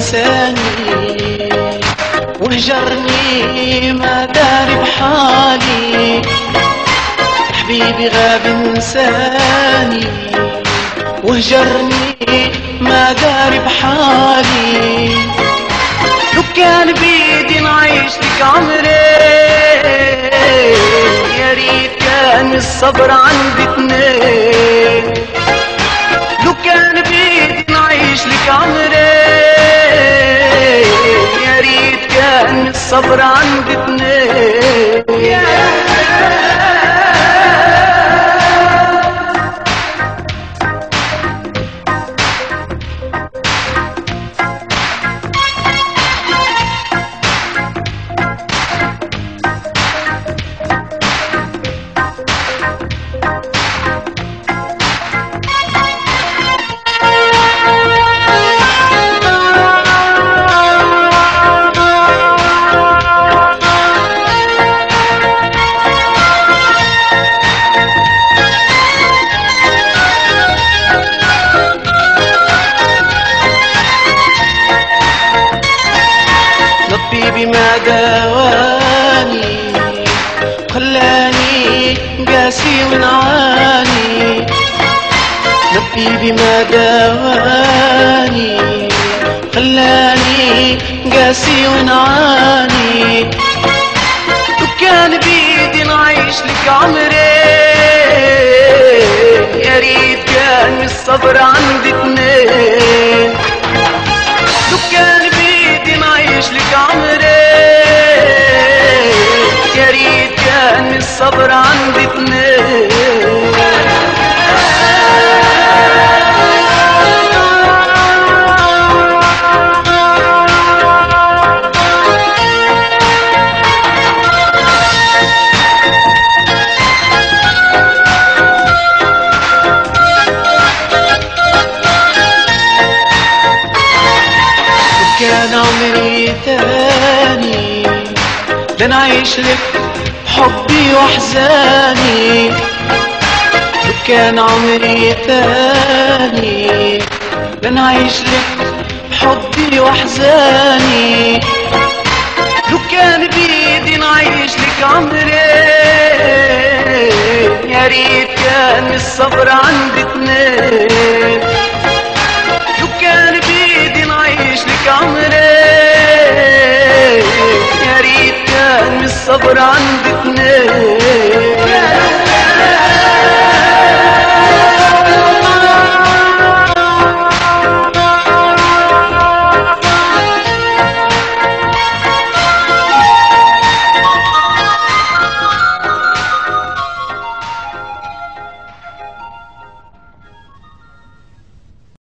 انساني وهجرني ما داري بحالي حبيبي غاب انساني وهجرني ما داري بحالي لو كان بيدي نعيش لك عمري يا ريت كان الصبر عندي اتنين لو كان بيدي نعيش لك عمري يا ريت كان الصبر عندي اتنين طبيبي ما داواني خلاني قاسي ونعاني طبيبي ما داواني خلاني قاسي ونعاني وكان بيدي نعيش لك عمري يا ريت كان الصبر عندي اتنين لو كان بيدي نعيش لك عمري يا ريت كان الصبر عندي اتنين كان عمري تاني لنعيش لك حبي واحزاني لو كان عمري تاني لنعيش لك حبي واحزاني لو كان بيدي نعيش لك عمري يا ريت كان الصبر عندي اتنين لو كان بيدي نعيش لك عمري يا ريت كان الصبر عندي اتنين